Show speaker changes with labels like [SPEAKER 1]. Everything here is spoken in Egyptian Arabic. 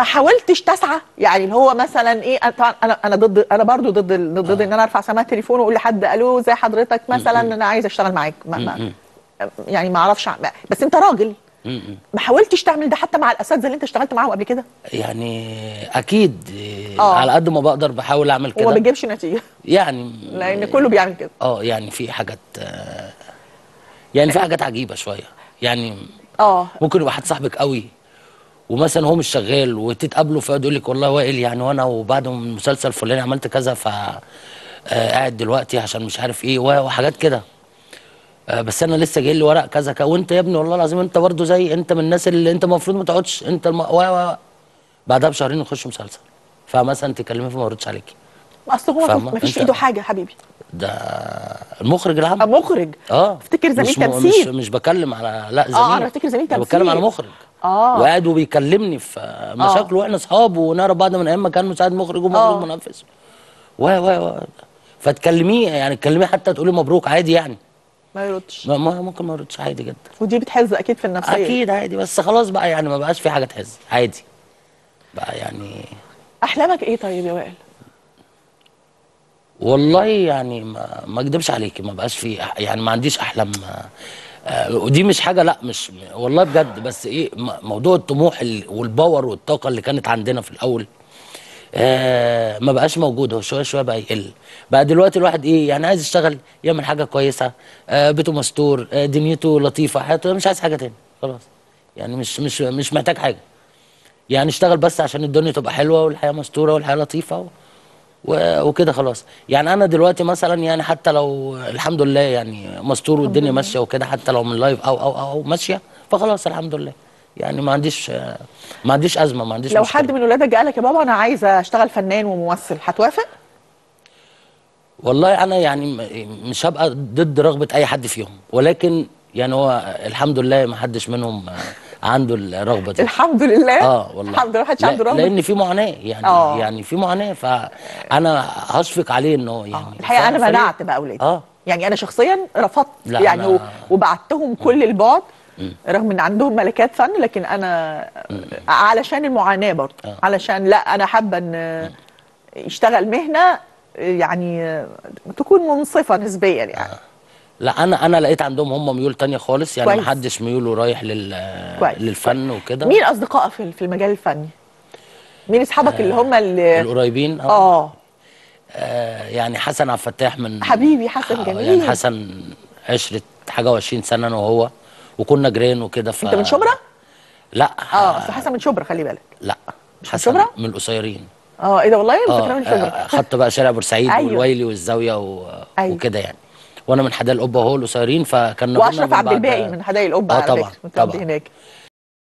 [SPEAKER 1] ما حاولتش تسعى يعني اللي هو مثلا ايه أنا- طبعا انا انا ضد انا برضو ضد ال- ضد ان انا ارفع سماعه التليفون واقول لحد الو زي حضرتك مثلا انا عايز اشتغل معاك ما ما يعني ما اعرفش أعمل- بس انت راجل
[SPEAKER 2] م-م.
[SPEAKER 1] ما حاولتش تعمل ده حتى مع الاساتذه اللي انت اشتغلت معاهم قبل كده
[SPEAKER 2] يعني اكيد آه.
[SPEAKER 1] آه.
[SPEAKER 2] على قد ما بقدر بحاول اعمل
[SPEAKER 1] وما
[SPEAKER 2] كده
[SPEAKER 1] بتجيبش نتيجه
[SPEAKER 2] يعني
[SPEAKER 1] لان كله بيعمل كده
[SPEAKER 2] اه يعني في حاجات آه، يعني في حاجات عجيبه شويه يعني
[SPEAKER 1] اه
[SPEAKER 2] ممكن يبقى حد صاحبك قوي ومثلا هو مش شغال وتتقابلوا فيقعد يقول لك والله وائل يعني وانا وبعد من المسلسل الفلاني عملت كذا ف آه، قاعد دلوقتي عشان مش عارف ايه و- وحاجات كده آه، بس انا لسه جاي لي ورق كذا كذا وانت يا ابني والله العظيم انت برضو زي انت من الناس اللي انت المفروض ما تقعدش انت الم... و... و... بعدها بشهرين نخش مسلسل فمثلا تكلمي فما ردش عليكي
[SPEAKER 1] اصل هو
[SPEAKER 2] فاهمة؟
[SPEAKER 1] ما فيش
[SPEAKER 2] أنت-
[SPEAKER 1] في ايده حاجه يا حبيبي
[SPEAKER 2] ده المخرج العام
[SPEAKER 1] مخرج
[SPEAKER 2] اه
[SPEAKER 1] افتكر زميل
[SPEAKER 2] مش م- مش
[SPEAKER 1] تمثيل
[SPEAKER 2] مش بكلم على لا زميل
[SPEAKER 1] أنا بفتكر زميل
[SPEAKER 2] أنا بتكلم على
[SPEAKER 1] تمثيل.
[SPEAKER 2] مخرج
[SPEAKER 1] اه
[SPEAKER 2] وقاعد وبيكلمني في مشاكله واحنا اصحاب ونعرف بعض من ايام ما كان مساعد مخرج ومخرج
[SPEAKER 1] آه.
[SPEAKER 2] منفذ و و و فتكلميه يعني تكلميه حتى تقولي مبروك عادي يعني
[SPEAKER 1] ما يردش
[SPEAKER 2] ما ما- ممكن ما يردش عادي جدا
[SPEAKER 1] ودي بتحز اكيد في النفسيه
[SPEAKER 2] اكيد عادي بس خلاص بقى يعني ما بقاش في حاجه تهز عادي بقى يعني
[SPEAKER 1] احلامك ايه طيب يا وائل
[SPEAKER 2] والله يعني ما ما اكدبش عليكي ما بقاش في أح- يعني ما عنديش احلام آه، ودي مش حاجه لا مش والله بجد بس ايه م- موضوع الطموح ال- والباور والطاقه اللي كانت عندنا في الاول آه ما بقاش موجود هو شويه شويه بقى يقل بقى دلوقتي الواحد ايه يعني عايز يشتغل يعمل حاجه كويسه آه بيته مستور آه دنيته لطيفه حياته مش عايز حاجه تاني خلاص يعني مش مش مش محتاج حاجه يعني اشتغل بس عشان الدنيا تبقى حلوه والحياه مستوره والحياه لطيفه و... و- وكده خلاص يعني انا دلوقتي مثلا يعني حتى لو الحمد لله يعني مستور والدنيا ماشيه وكده حتى لو من لايف او او او, أو ماشيه فخلاص الحمد لله يعني ما عنديش ما عنديش ازمه ما عنديش
[SPEAKER 1] لو
[SPEAKER 2] مشكلة.
[SPEAKER 1] حد من ولادك قال لك يا بابا انا عايز اشتغل فنان وممثل هتوافق
[SPEAKER 2] والله انا يعني م- مش هبقى ضد رغبه اي حد فيهم ولكن يعني هو الحمد لله ما حدش منهم عنده الرغبه دي
[SPEAKER 1] الحمد لله
[SPEAKER 2] اه والله
[SPEAKER 1] الحمد لله محدش
[SPEAKER 2] لا-
[SPEAKER 1] عنده رغبه
[SPEAKER 2] لان في معاناه يعني
[SPEAKER 1] آه.
[SPEAKER 2] يعني في معاناه فانا هشفق عليه انه يعني
[SPEAKER 1] الحقيقه انا
[SPEAKER 2] ف- فريق-
[SPEAKER 1] منعت بقى اولادي
[SPEAKER 2] اه
[SPEAKER 1] يعني انا شخصيا رفضت
[SPEAKER 2] لا،
[SPEAKER 1] يعني
[SPEAKER 2] أنا-
[SPEAKER 1] و- وبعتهم كل البعد رغم ان عندهم ملكات فن لكن انا علشان المعاناه برضه
[SPEAKER 2] آه.
[SPEAKER 1] علشان لا انا حابه ان يشتغل مهنه يعني تكون منصفه نسبيا يعني
[SPEAKER 2] لا انا انا لقيت عندهم هم ميول تانية خالص يعني
[SPEAKER 1] كويس.
[SPEAKER 2] ما حدش ميوله رايح لل
[SPEAKER 1] كويس.
[SPEAKER 2] للفن وكده
[SPEAKER 1] مين اصدقائك في في المجال الفني مين اصحابك اللي هم اللي
[SPEAKER 2] القريبين اه
[SPEAKER 1] اه
[SPEAKER 2] آه، يعني حسن عبد الفتاح من
[SPEAKER 1] حبيبي حسن
[SPEAKER 2] آه،
[SPEAKER 1] جميل
[SPEAKER 2] يعني حسن عشرة حاجه و20 سنه انا وهو وكنا جيران وكده ف
[SPEAKER 1] انت من شبرا
[SPEAKER 2] لا
[SPEAKER 1] اه اصل حسن من شبرا خلي بالك
[SPEAKER 2] لا
[SPEAKER 1] من
[SPEAKER 2] حسن
[SPEAKER 1] شبرا؟
[SPEAKER 2] من القصيرين
[SPEAKER 1] اه ايه ده والله انا
[SPEAKER 2] اه
[SPEAKER 1] فاكره من
[SPEAKER 2] آه،
[SPEAKER 1] شبرا
[SPEAKER 2] خدت بقى شارع بورسعيد
[SPEAKER 1] أيوة.
[SPEAKER 2] والويلي والزاويه و...
[SPEAKER 1] أيوة.
[SPEAKER 2] وكده يعني وانا من حدائق القبه وهو القصيرين فكان
[SPEAKER 1] واشرف عبد الباقي من حدائق القبه
[SPEAKER 2] اه
[SPEAKER 1] على
[SPEAKER 2] طبعا
[SPEAKER 1] فكره متربي
[SPEAKER 2] طبعا
[SPEAKER 1] هناك